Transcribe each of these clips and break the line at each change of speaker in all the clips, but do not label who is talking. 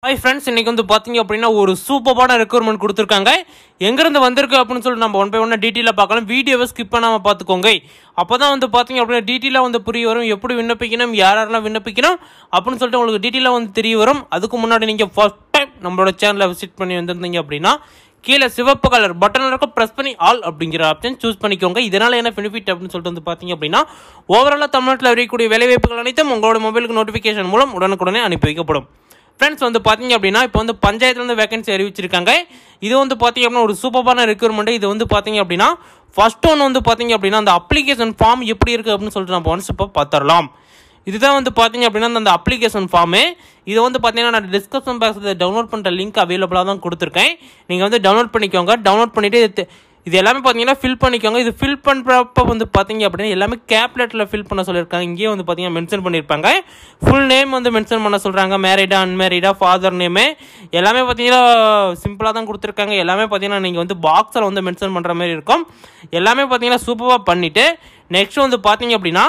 hi friends இன்னைக்கு வந்து பார்த்தீங்க அப்படின்னா ஒரு சூப்பரான ரெக்யர்மெண்ட் கொடுத்துருக்காங்க எங்கேருந்து வந்திருக்கு அப்படின்னு சொல்லிட்டு நம்ம ஒன் பை ஒன்னாக டீட்டெயிலாக பார்க்கலாம் வீடியோவை ஸ்கிப் பண்ணாமல் பார்த்துக்கோங்க அப்போ தான் வந்து பார்த்தீங்க அப்படின்னா டீட்டெயிலாக வந்து புரிய வரும் எப்படி விண்ணப்பிக்கணும் யார் யாரெல்லாம் விண்ணப்பிக்கணும் அப்படின்னு சொல்லிட்டு உங்களுக்கு டீட்டெயிலாக வந்து தெரிய வரும் அதுக்கு முன்னாடி நீங்கள் ஃபர்ஸ்ட் டைம் நம்மளோட சேனலை விசிட் பண்ணி வந்திருந்தீங்க அப்படின்னா கீழே சிவப்பு கலர் பட்டன் இருக்க ப்ரெஸ் பண்ணி ஆல் அப்படிங்கிற ஆப்ஷன் சூஸ் பண்ணிக்கோங்க இதனால் என்ன பெனிஃபிட் அப்படின்னு சொல்லிட்டு வந்து பார்த்தீங்க அப்படின்னா ஓவராலாக தமிழ்நாட்டில் இருக்கக்கூடிய வேலைவாய்ப்புகள் அனைத்தும் உங்களோட மொபைலுக்கு நோட்டிஃபிகேஷன் மூலம் உடனுக்குடனே அனுப்பி வைக்கப்படும் ஃப்ரெண்ட்ஸ் வந்து பார்த்தீங்க அப்படின்னா இப்போ வந்து பஞ்சாயத்துலேருந்து வேகன்சி அறிவிச்சிருக்காங்க இது வந்து பார்த்தீங்க அப்படின்னா ஒரு சூப்பரான ரெக்யூர்மெண்ட் இது வந்து பார்த்தீங்க அப்படின்னா ஃபர்ஸ்ட் ஒன் வந்து பார்த்தீங்க அப்படின்னா அந்த அப்ளிகேஷன் ஃபார்ம் எப்படி இருக்குது அப்படின்னு சொல்லிட்டு நம்ம ஒன்ஸ் இப்போ பார்த்துடலாம் இதுதான் வந்து பார்த்தீங்க அப்படின்னா அந்த அப்ளிகேஷன் ஃபார்மு இதை வந்து பார்த்தீங்கன்னா நான் டிஸ்கிரிப்ஷன் பாக்ஸில் டவுன்லோட் பண்ணுற லிங்க் அவைலபிளாக தான் கொடுத்துருக்கேன் நீங்கள் வந்து டவுன்லோட் பண்ணிக்கோங்க டவுன்லோட் பண்ணிவிட்டு இது எல்லாமே பார்த்தீங்கன்னா ஃபில் பண்ணிக்கோங்க இது ஃபில் பண்ணுறப்ப வந்து பார்த்தீங்க அப்படின்னா எல்லாமே கேப்லெட்டில் ஃபில் பண்ண சொல்லியிருக்காங்க இங்கேயே வந்து பார்த்தீங்கன்னா மென்ஷன் பண்ணியிருப்பாங்க ஃபுல் நேம் வந்து மென்ஷன் பண்ண சொல்கிறாங்க மேரிடா அன்மேரிடா ஃபாதர் நேமு எல்லாமே பார்த்தீங்கன்னா சிம்பிளாக தான் கொடுத்துருக்காங்க எல்லாமே பார்த்தீங்கன்னா நீங்கள் வந்து பாக்ஸில் வந்து மென்ஷன் பண்ணுற மாதிரி இருக்கும் எல்லாமே பார்த்தீங்கன்னா சூப்பராக பண்ணிவிட்டு நெக்ஸ்ட் வந்து பார்த்தீங்க அப்படின்னா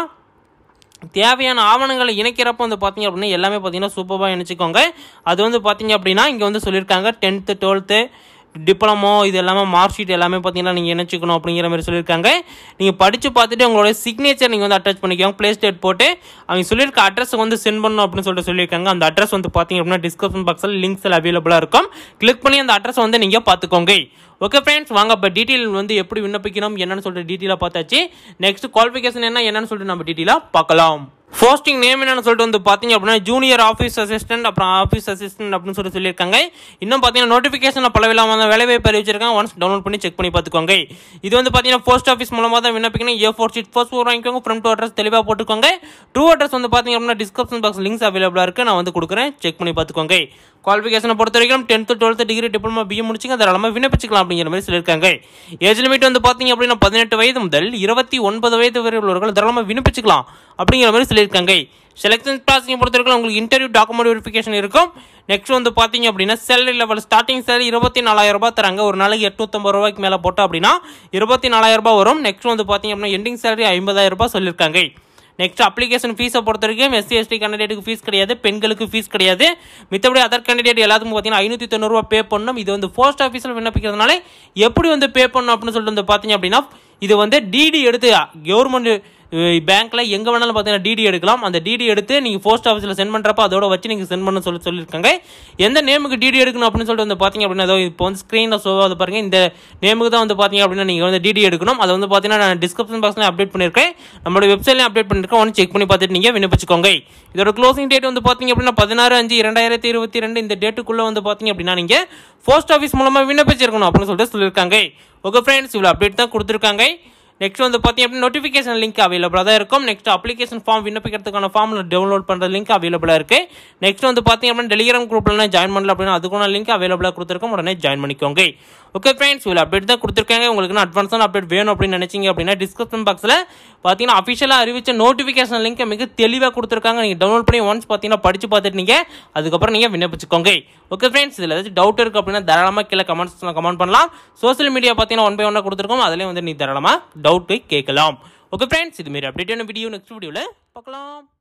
தேவையான ஆவணங்களை இணைக்கிறப்ப வந்து பார்த்தீங்க அப்படின்னா எல்லாமே பார்த்தீங்கன்னா சூப்பராக இணைச்சிக்கோங்க அது வந்து பார்த்தீங்க அப்படின்னா இங்கே வந்து சொல்லியிருக்காங்க டென்த்து டுவெல்த்து டிப்ளமோ இது எல்லாமே மார்க் ஷீட் எல்லாமே பார்த்தீங்கன்னா நீங்கள் இணைச்சிக்கணும் அப்படிங்கிற மாதிரி சொல்லியிருக்காங்க நீங்கள் படித்து பார்த்துட்டு உங்களோட சிக்னேச்சர் நீங்கள் வந்து அட்டாச் பண்ணிக்கோங்க ப்ளே ஸ்டேட் போட்டு அவங்க சொல்லியிருக்க அட்ரஸுக்கு வந்து சென்ட் பண்ணணும் அப்படின்னு சொல்லிட்டு சொல்லியிருக்காங்க அந்த அட்ரஸ் வந்து பார்த்தீங்க அப்படின்னா டிஸ்கிரிப்ஷன் பாக்ஸில் லிங்க்ஸ் எல்லாம் அவைலபிளாக இருக்கும் கிளிக் பண்ணி அந்த அட்ரஸ் வந்து நீங்கள் பார்த்துக்கோங்க ஓகே ஃப்ரெண்ட்ஸ் வாங்க இப்போ டீட்டெயில் வந்து எப்படி விண்ணப்பிக்கணும் என்னன்னு சொல்லிட்டு டீட்டெயிலாக பார்த்தாச்சு நெக்ஸ்ட் குவாலிஃபிகேஷன் என்ன என்னன்னு சொல்லிட்டு நம்ம டீட்டெயிலாக பார்க்கலாம் போஸ்டிங் நேம் என்னன்னு சொல்லிட்டு வந்து பார்த்தீங்க அப்படின்னா ஜூனியர் ஆஃபீஸ் அசிஸ்டன்ட் அப்புறம் ஆஃபீஸ் அசிஸ்டன்ட் அப்படின்னு சொல்லி சொல்லியிருக்காங்க இன்னும் பார்த்தீங்கன்னா நோட்டிஃபிகேஷன் பல விதமான வேலைவாய்ப்பு அறிவிச்சிருக்காங்க ஒன்ஸ் டவுன்லோட் பண்ணி செக் பண்ணி பார்த்துக்கோங்க இது வந்து பார்த்தீங்கன்னா போஸ்ட் ஆஃபீஸ் மூலமாக தான் விண்ணப்பிக்கணும் ஏ ஃபோர் ஷீட் ஃபோர்ஸ் ஃபோர் வாங்கிக்கோங்க ஃப்ரம் டூ அட்ரஸ் தெளிவாக போட்டுக்கோங்க டூ அட்ரஸ் வந்து பார்த்தீங்க அப்படின்னா டிஸ்கிரிப்ஷன் பாக்ஸ் லிங்க்ஸ் அவைலபிளாக இருக்குது நான் வந்து கொடுக்குறேன் செக் பண்ணி பார்த்துக்கோங்க குவாலிஃபிகேஷனை பொறுத்த வரைக்கும் tenth twelfth degree diploma BA முடிச்சுங்க தாராளமாக விண்ணப்பிச்சுக்கலாம் அப்படிங்கிற மாதிரி சொல்லியிருக்காங்க ஏஜ் லிமிட் வந்து பார்த்தீங்க அப்படின்னா பதினெட்டு வயது முதல் இருபத்தி ஒன்பது வயது வரை உள்ளவர்கள் தாராளமாக விண்ணப்பிச்சுக்கலாம் அப்படிங்கிற மாதிரி சொல்லியிருக்காங்க செலெக்ஷன் ப்ராசஸிங் பொறுத்த வரைக்கும் உங்களுக்கு இன்டர்வியூ டாக்குமெண்ட் வெரிஃபிகேஷன் இருக்கும் நெக்ஸ்ட் வந்து பார்த்தீங்க அப்படின்னா சேலரி லெவல் ஸ்டார்டிங் சேலரி இருபத்தி நாலாயிரம் ரூபாய் தராங்க ஒரு நாளைக்கு எட்நூத்தம்பது ரூபாய்க்கு மேலே போட்டோம் அப்படின்னா இருபத்தி நாலாயிரம் ரூபாய் வரும் நெக்ஸ்ட் வந்து பார்த்தீங்க அப்படின்னா எண்டிங் சேலரி ஐம்பதாயிரம் ரூபாய் சொல்லியிருக்காங்க நெக்ஸ்ட் அப்ளிகேஷன் ஃபீஸை பொறுத்த வரைக்கும் எஸ்சி எஸ்டி கேண்டிடேட்டுக்கு ஃபீஸ் கிடையாது பெண்களுக்கு ஃபீஸ் கிடையாது மித்தபடி அதர் கேண்டிடேட் எல்லாத்துக்கும் பார்த்தீங்கன்னா ஐநூற்றி தொண்ணூறுரூவா பே பண்ணணும் இது வந்து போஸ்ட் ஆஃபீஸில் விண்ணப்பிக்கிறதுனால எப்படி வந்து பே பண்ணணும் அப்படின்னு சொல்லிட்டு வந்து பார்த்தீங்க அப்படின்னா இது வந்து டிடி எடுத்து கவர்மெண்ட் பேங்க்கில் எங்கே வேணாலும் பார்த்தீங்கன்னா டிடி எடுக்கலாம் அந்த டிடி எடுத்து நீங்கள் போஸ்ட் ஆஃபீஸில் சென்ட் பண்ணுறப்ப அதோட வச்சு நீங்கள் சென்ட் பண்ண சொல்லி சொல்லியிருக்காங்க எந்த நேமுக்கு டிடி எடுக்கணும் அப்படின்னு சொல்லிட்டு வந்து பார்த்தீங்க அப்படின்னா அதோ இப்போ வந்து ஸ்க்ரீனில் ஷோவாது பாருங்க இந்த நேமுக்கு தான் வந்து பார்த்தீங்க அப்படின்னா நீங்கள் வந்து டிடி எடுக்கணும் அதை வந்து பார்த்தீங்கன்னா நான் டிஸ்கிரிப்ஷன் பாக்ஸில் அப்டேட் பண்ணியிருக்கேன் நம்மளோட வெப்சைட்லையும் அப்டேட் பண்ணியிருக்கேன் ஒன்று செக் பண்ணி பார்த்துட்டு நீங்கள் விண்ணப்பிச்சுக்கோங்க இதோட க்ளோசிங் டேட் வந்து பார்த்தீங்க அப்படின்னா பதினாறு அஞ்சு இரண்டாயிரத்தி இருபத்தி ரெண்டு இந்த டேட்டுக்குள்ளே வந்து பார்த்தீங்க அப்படின்னா நீங்கள் போஸ்ட் ஆஃபீஸ் மூலமாக விண்ணப்பிச்சிருக்கணும் அப்படின்னு சொல்லிட்டு சொல்லியிருக்காங்க ஓகே ஃப்ரெண்ட்ஸ் இவ்வளோ அப்டேட் தான் கொடுத்துருக்காங்க நெக்ஸ்ட் வந்து பார்த்தீங்க அப்படின்னா நோட்டிஃபிகேஷன் லிங்க் அவைலபிளாக தான் இருக்கும் நெக்ஸ்ட் அப்ளிகேஷன் ஃபார்ம் விண்ணப்பிக்கிறதுக்கான ஃபார்மில் டவுன்லோட் பண்ணுற லிங்க் அவைலபிளாக இருக்குது நெக்ஸ்ட் வந்து பார்த்தீங்க அப்படின்னா டெலிகிராம் குரூப்லாம் ஜாயின் பண்ணல அப்படின்னா அதுக்கான லிங்க் அவைலபிளாக கொடுத்துருக்கோம் உடனே ஜாயின் பண்ணிக்கோங்க ஓகே ஃப்ரெண்ட்ஸ் இவ்வளோ அப்டேட் தான் கொடுத்துருக்காங்க உங்களுக்கு அட்வான்ஸான அப்டேட் வேணும் அப்படின்னு நினைச்சீங்க அப்படின்னா டிஸ்கிரிப்ஷன் பாக்ஸில் பார்த்தீங்கன்னா அஃபிஷியலாக அறிவிச்ச நோட்டிஃபிகேஷன் லிங்க்கை மிக தெளிவாக கொடுத்துருக்காங்க நீங்கள் டவுன்லோட் பண்ணி ஒன்ஸ் பார்த்தீங்கன்னா படித்து பார்த்துட்டு நீங்கள் அதுக்கப்புறம் நீங்கள் விண்ணப்பிச்சுக்கோங்க ஓகே ஃப்ரெண்ட்ஸ் இதில் ஏதாச்சும் டவுட் இருக்குது அப்படின்னா தாராளமாக கீழே கமெண்ட்ஸில் கமெண்ட் பண்ணலாம் சோஷியல் மீடியா பார்த்தீங்கன்னா ஒன் பை ஒன்னாக கொடுத்துருக்கோம் அதிலே வந்து நீ தாராளமாக டவுட்டு கேட்கலாம் ஓகே ஃப்ரெண்ட்ஸ் இதுமாரி அப்டேட்டான வீடியோ நெக்ஸ்ட் வீடியோவில் பார்க்கலாம்